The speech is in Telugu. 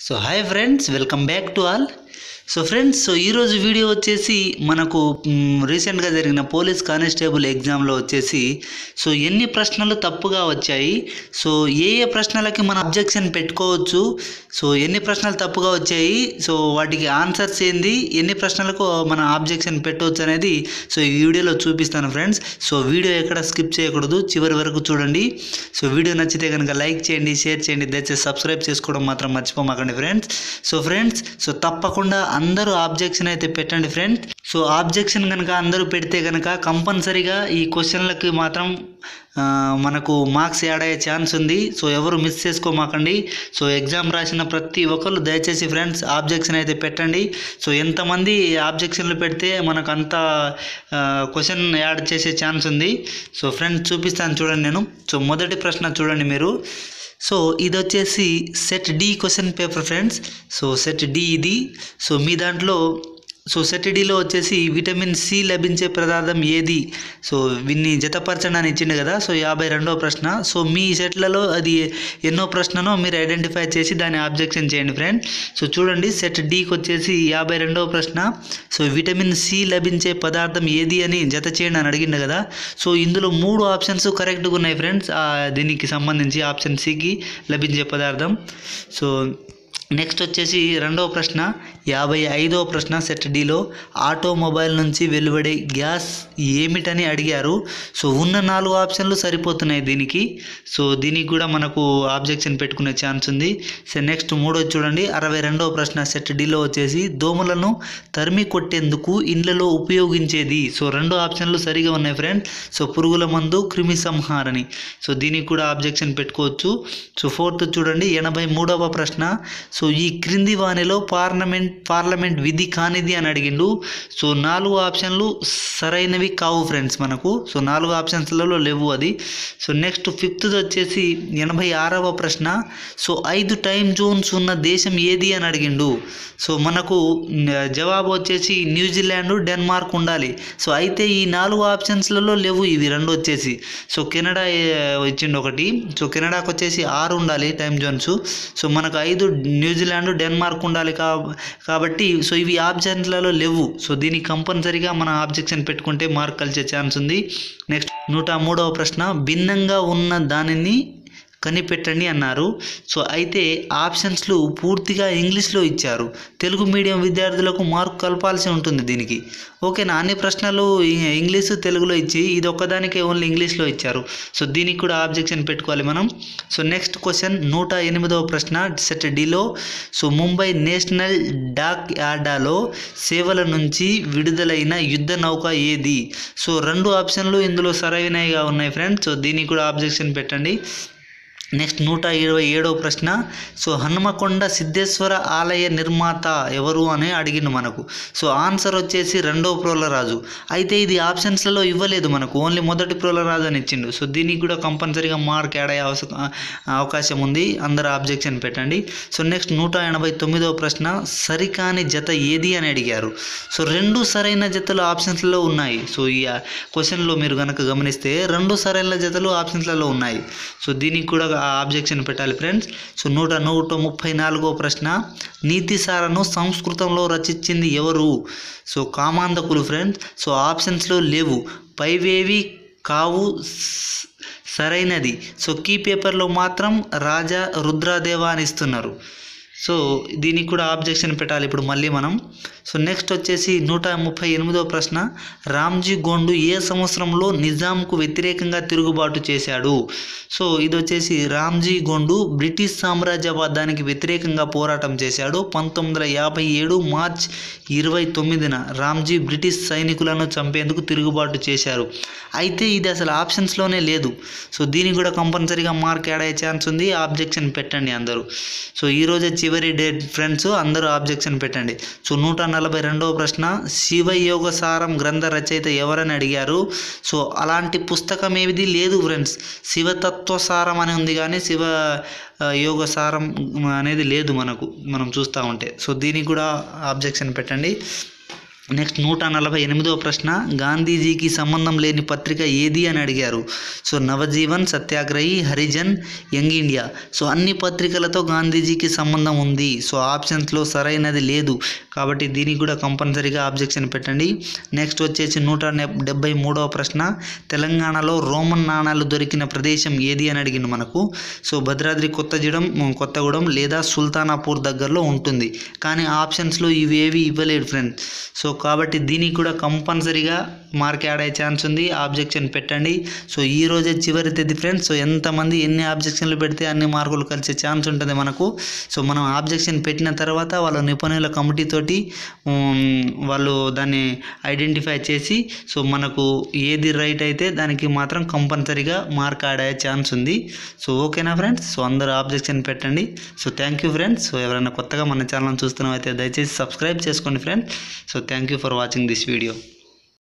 so hi friends welcome back to all so friends so ఈరోజు వీడియో వచ్చేసి మనకు మ్, రీసెంట్గా జరిగిన పోలీస్ కానిస్టేబుల్ ఎగ్జామ్లో వచ్చేసి సో ఎన్ని ప్రశ్నలు తప్పుగా వచ్చాయి సో ఏ ఏ ప్రశ్నలకి మన అబ్జెక్షన్ పెట్టుకోవచ్చు సో ఎన్ని ప్రశ్నలు తప్పుగా వచ్చాయి సో వాటికి ఆన్సర్స్ ఏంది ఎన్ని ప్రశ్నలకు మన ఆబ్జెక్షన్ పెట్టవచ్చు అనేది సో ఈ వీడియోలో చూపిస్తాను ఫ్రెండ్స్ సో వీడియో ఎక్కడ స్కిప్ చేయకూడదు చివరి వరకు చూడండి సో వీడియో నచ్చితే కనుక లైక్ చేయండి షేర్ చేయండి దయచేసి సబ్స్క్రైబ్ చేసుకోవడం మాత్రం మర్చిపోమాకండి ఫ్రెండ్స్ సో ఫ్రెండ్స్ సో తప్పకుండా అందరూ ఆబ్జెక్షన్ అయితే పెట్టండి ఫ్రెండ్స్ సో ఆబ్జెక్షన్ కనుక అందరూ పెడితే కనుక కంపల్సరీగా ఈ క్వశ్చన్లకి మాత్రం ఆ, మనకు మార్క్స్ యాడ్ అయ్యే ఛాన్స్ ఉంది సో ఎవరు మిస్ చేసుకోమాకండి సో ఎగ్జామ్ రాసిన ప్రతి ఒక్కరు దయచేసి ఫ్రెండ్స్ ఆబ్జెక్షన్ అయితే పెట్టండి సో ఎంతమంది ఆబ్జెక్షన్లు పెడితే మనకు అంత క్వశ్చన్ యాడ్ చేసే ఛాన్స్ ఉంది సో ఫ్రెండ్స్ చూపిస్తాను చూడండి నేను సో మొదటి ప్రశ్న చూడండి మీరు సో ఇది వచ్చేసి set D question paper friends so set D ఇది సో మీ దాంట్లో సో సెట్ డిలో వచ్చేసి విటమిన్ సి లభించే పదార్థం ఏది సో వీన్ని జతపరచండి అని ఇచ్చిండు కదా సో యాభై రెండో ప్రశ్న సో మీ సెట్లలో అది ఎన్నో ప్రశ్ననో మీరు ఐడెంటిఫై చేసి దాన్ని ఆబ్జెక్షన్ చేయండి ఫ్రెండ్ సో చూడండి సెట్ డికి వచ్చేసి యాభై రెండవ ప్రశ్న సో విటమిన్ సి లభించే పదార్థం ఏది అని జత చేయండి అని అడిగిండు కదా సో ఇందులో మూడు ఆప్షన్స్ కరెక్ట్గా ఉన్నాయి ఫ్రెండ్స్ దీనికి సంబంధించి ఆప్షన్ సికి లభించే పదార్థం సో నెక్స్ట్ వచ్చేసి రెండవ ప్రశ్న యాభై ఐదవ ప్రశ్న సెట్ డిలో ఆటోమొబైల్ నుంచి వెలువడే గ్యాస్ ఏమిటని అడిగారు సో ఉన్న నాలుగు ఆప్షన్లు సరిపోతున్నాయి దీనికి సో దీనికి కూడా మనకు ఆబ్జెక్షన్ పెట్టుకునే ఛాన్స్ ఉంది సో నెక్స్ట్ మూడోది చూడండి అరవై రెండవ ప్రశ్న సెట్ డిలో వచ్చేసి దోమలను తరిమి కొట్టేందుకు ఇండ్లలో ఉపయోగించేది సో రెండు ఆప్షన్లు సరిగా ఉన్నాయి ఫ్రెండ్ సో పురుగుల మందు క్రిమి సంహారని సో దీనికి కూడా ఆబ్జెక్షన్ పెట్టుకోవచ్చు సో ఫోర్త్ చూడండి ఎనభై మూడవ ప్రశ్న సో ఈ క్రింది వానిలో పార్లమెంట్ పార్లమెంట్ విధి కానిది అని అడిగిండు సో నాలుగు ఆప్షన్లు సరైనవి కావు ఫ్రెండ్స్ మనకు సో నాలుగు ఆప్షన్స్లలో లేవు అది సో నెక్స్ట్ ఫిఫ్త్ వచ్చేసి ఎనభై ఆరవ ప్రశ్న సో ఐదు టైం జోన్స్ ఉన్న దేశం ఏది అని అడిగిండు సో మనకు మ్, జవాబు వచ్చేసి న్యూజిలాండ్ డెన్మార్క్ ఉండాలి సో అయితే ఈ నాలుగు ఆప్షన్స్లలో లేవు ఇవి రెండు వచ్చేసి సో కెనడా ఏ, ఇచ్చిండు ఒకటి సో కెనడాకి వచ్చేసి ఆరు ఉండాలి టైం జోన్స్ సో మనకు ఐదు న్యూజిలాండ్ డెన్మార్క్ ఉండాలి కా కాబట్టి సో ఇవి ఆప్షన్స్లలో లేవు సో దీనికి కంపల్సరీగా మన ఆబ్జెక్షన్ పెట్టుకుంటే మార్క్ కలిసే ఛాన్స్ ఉంది నెక్స్ట్ నూట మూడవ ప్రశ్న భిన్నంగా ఉన్న దానిని కనిపెట్టండి అన్నారు సో అయితే ఆప్షన్స్లు పూర్తిగా ఇంగ్లీష్లో ఇచ్చారు తెలుగు మీడియం విద్యార్థులకు మార్క్ కలపాల్సి ఉంటుంది దీనికి ఓకేనా అన్ని ప్రశ్నలు ఇ- ఇంగ్లీషు తెలుగులో ఇచ్చి ఇది ఒక్కదానికే ఓన్లీ ఇంగ్లీష్లో ఇచ్చారు సో దీనికి కూడా ఆబ్జెక్షన్ పెట్టుకోవాలి మనం సో నెక్స్ట్ క్వశ్చన్ నూట ఎనిమిదవ ప్రశ్న సెట్ డిలో సో ముంబై నేషనల్ డాక్ యార్డాలో సేవల నుంచి విడుదలైన యుద్ధ నౌక ఏది సో రెండు ఆప్షన్లు ఇందులో సరైనవిగా ఉన్నాయి ఫ్రెండ్స్ సో దీనికి కూడా ఆబ్జెక్షన్ పెట్టండి నెక్స్ట్ నూట ఇరవై ఏడవ ప్రశ్న సో హనుమకొండ సిద్ధేశ్వర ఆలయ నిర్మాత ఎవరు అని అడిగిండు మనకు సో ఆన్సర్ వచ్చేసి రెండవ ప్రోలరాజు అయితే ఇది ఆప్షన్స్లలో ఇవ్వలేదు మనకు ఓన్లీ మొదటి ప్రోలరాజు అని ఇచ్చిండు సో దీనికి కూడా కంపల్సరీగా మార్క్ యాడ్ అయ్యే అవస- అవకాశం ఉంది అందరు ఆబ్జెక్షన్ పెట్టండి సో నెక్స్ట్ నూట ఎనభై తొమ్మిదవ ప్రశ్న సరికాని జత ఏది అని అడిగారు సో రెండు సరైన జతలు ఆప్షన్స్లో ఉన్నాయి సో ఈ క్వశ్చన్లో మీరు కనుక గమనిస్తే రెండు సరైన జతలు ఆప్షన్స్లలో ఉన్నాయి సో దీనికి కూడా ఆబ్జెక్షన్ పెట్టాలి ఫ్రెండ్స్ సో నూట నూట ముప్పై నాలుగో ప్రశ్న నీతిసారను సంస్కృతంలో రచించింది ఎవరు సో కామాంధకులు ఫ్రెండ్స్ సో ఆప్షన్స్లో లేవు పైవేవి కావు స్- సరైనది సో కీ పేపర్లో మాత్రం రాజా రుద్రాదేవ అని ఇస్తున్నారు సో దీనికి కూడా ఆబ్జెక్షన్ పెట్టాలి ఇప్పుడు మళ్ళీ మనం సో నెక్స్ట్ వచ్చేసి నూట ముప్పై ఎనిమిదో ప్రశ్న రామ్జీ గోండు ఏ సంవత్సరంలో నిజాంకు వ్యతిరేకంగా తిరుగుబాటు చేశాడు సో ఇది వచ్చేసి రామ్జీ గోండు బ్రిటిష్ సామ్రాజ్యవాదానికి వ్యతిరేకంగా పోరాటం చేశాడు పంతొమ్మిది వందల యాభై ఏడు మార్చ్ ఇరవై తొమ్మిదిన రామ్జీ బ్రిటిష్ సైనికులను చంపేందుకు తిరుగుబాటు చేశారు అయితే ఇది అసలు ఆప్షన్స్లోనే లేదు సో దీనికి కూడా కంపల్సరీగా మార్క్ యాడ్ అయ్యే ఛాన్స్ ఉంది ఆబ్జెక్షన్ పెట్టండి అందరూ సో ఈరోజే చివరి డేట్ ఫ్రెండ్స్ అందరూ ఆబ్జెక్షన్ పెట్టండి సో నూట నలభై రెండవ ప్రశ్న శివయోగ సారం గ్రంథ రచయిత ఎవరని అడిగారు సో అలాంటి పుస్తకం ఏది లేదు ఫ్రెండ్స్ శివతత్వ సారం అని ఉంది కానీ శివ ఆ, యోగ సారం అనేది లేదు మనకు మనం చూస్తూ ఉంటే సో దీనికి కూడా ఆబ్జెక్షన్ పెట్టండి నెక్స్ట్ నూట నలభై ఎనిమిదవ ప్రశ్న గాంధీజీకి సంబంధం లేని పత్రిక ఏది అని అడిగారు so Navajivan Satyagrahi Harijan young India so అన్ని పత్రికలతో గాంధీజీకి సంబంధం ఉంది సో ఆప్షన్స్లో సరైనది లేదు కాబట్టి దీనికి కూడా కంపల్సరీగా ఆబ్జెక్షన్ పెట్టండి నెక్స్ట్ వచ్చేసి నూట డెబ్బై మూడవ ప్రశ్న తెలంగాణలో రోమన్ నాణాలు దొరికిన ప్రదేశం ఏది అని అడిగింది మనకు సో భద్రాద్రి కొత్తగూడెం కొత్తగూడెం లేదా సుల్తానాపూర్ దగ్గరలో ఉంటుంది కానీ ఆప్షన్స్లో ఇవి ఏవి ఇవ్వలేడు ఫ్రెండ్స్ సో కాబట్టి దీనికి కూడా కంపల్సరీగా మార్క్ యాడ్ అయ్యే ఛాన్స్ ఉంది ఆబ్జెక్షన్ పెట్టండి సో ఈ రోజే చివరి తేదీ ఫ్రెండ్స్ సో ఎంతమంది ఎన్ని ఆబ్జెక్షన్లు పెడితే అన్ని మార్కులు కలిసే ఛాన్స్ ఉంటుంది మనకు సో మనం ఆబ్జెక్షన్ పెట్టిన తర్వాత వాళ్ళ నిపుణుల కమిటీ తోటి ఉమ్, వాళ్ళు దాన్ని ఐడెంటిఫై చేసి సో మనకు ఏది రైట్ అయితే దానికి మాత్రం కంపల్సరీగా మార్క్ యాడ్ అయ్యే ఛాన్స్ ఉంది సో ఓకేనా ఫ్రెండ్స్ సో అందరూ ఆబ్జెక్షన్ పెట్టండి so thank you friends so ఎవరైనా కొత్తగా మన ఛానల్ చూస్తున్నాం అయితే దయచేసి సబ్స్క్రైబ్ చేసుకోండి friends so thank you for watching this video